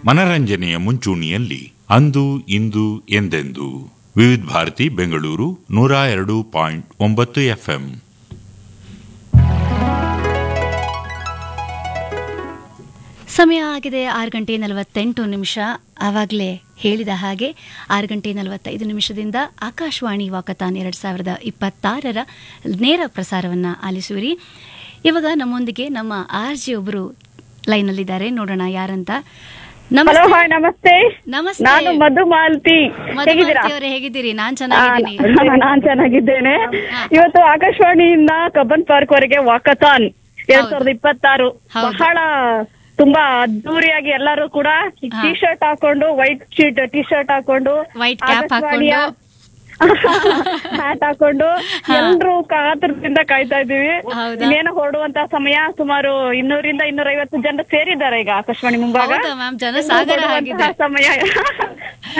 ಮನರಂಜನೆಯ ಮುಂಚೂಣಿಯಲ್ಲಿ ಅಂದು ಇಂದು ಎಂದೆಂದು ವಿವಿಧ ಭಾರತಿ ಬೆಂಗಳೂರು ನೂರ ಎರಡು ಪಾಯಿಂಟ್ ಒಂಬತ್ತು ಎಫ್ಎಂ ಸಮಯ ಆಗಿದೆ ಆರು ಗಂಟೆ ನಲವತ್ತೆಂಟು ನಿಮಿಷ ಆವಾಗಲೇ ಹೇಳಿದ ಹಾಗೆ ಆರು ಗಂಟೆ ನಲವತ್ತೈದು ನಿಮಿಷದಿಂದ ಆಕಾಶವಾಣಿ ವಾಕತಾನ್ ಎರಡು ಸಾವಿರದ ಇಪ್ಪತ್ತಾರರ ನೇರ ಪ್ರಸಾರವನ್ನು ಆಲಿಸುವಿರಿ ಇವಾಗ ನಮ್ಮೊಂದಿಗೆ ನಮ್ಮ ಆರ್ ಜಿ ಒಬ್ಬರು ಲೈನಲ್ಲಿದ್ದಾರೆ ನೋಡೋಣ ಯಾರಂತ ಹಲೋ ನಮಸ್ತೆ ಹಾಯ್ ನಮಸ್ತೆ ನಮಸ್ತೆ. ನಾನು ಮಧು ಮಾಲ್ತಿ ಹೇಗಿದ್ದೀರಾ ಮಧುಮತಿ ಅವರೇ ಹೇಗಿದ್ದೀರಿ ನಾನ್ ಚೆನ್ನಾಗಿದ್ದೀನಿ ಆ, ನಾನ್ ಚೆನ್ನಾಗಿದ್ದೇನೆ ಹಾ. ಇವತ್ತು ಆಕಾಶವಾಣಿಯಿಂದ ಕಬ್ಬನ್ ಪಾರ್ಕ್ ವರೆಗೆ ವಾಕಥಾನ್ ಎರಡ್ ಹೌದು. ಸಾವಿರದ ಇಪ್ಪತ್ತಾರು ಹೌದು. ಬಹಳ ತುಂಬಾ ಅದ್ದೂರಿಯಾಗಿ ಎಲ್ಲರೂ ಕೂಡ ಹಾ. ಟಿ ಶರ್ಟ್ ಹಾಕೊಂಡು ವೈಟ್ ಶೀಟ್ ಟಿ ಶರ್ಟ್ ಹಾಕೊಂಡು White cap ಆಕಾಶವಾಣಿಯ ಹ್ಯಾಟ್ ಹಾಕೊಂಡು ಎಲ್ರು ಕಾತರದಿಂದ ಕಾಯ್ತಾ ಇದೀವಿ ಹೌದಾ? ಇನ್ನೇನು ಹೊರಡುವಂತ ಸಮಯ ಸುಮಾರು ಇನ್ನೂರಿಂದ ಇನ್ನೂರ ಐವತ್ತು ಜನ ಸೇರಿದ್ದಾರೆ ಈಗ ಆಕಾಶವಾಣಿ ಮುಂಭಾಗ ಹೌದಾ ಮ್ಯಾಮ್ ಜನ ಸಾಗರ ಇನ್ನು ಆಗಿದೆ ಹೊರಡುವಂತಹ ಸಮಯ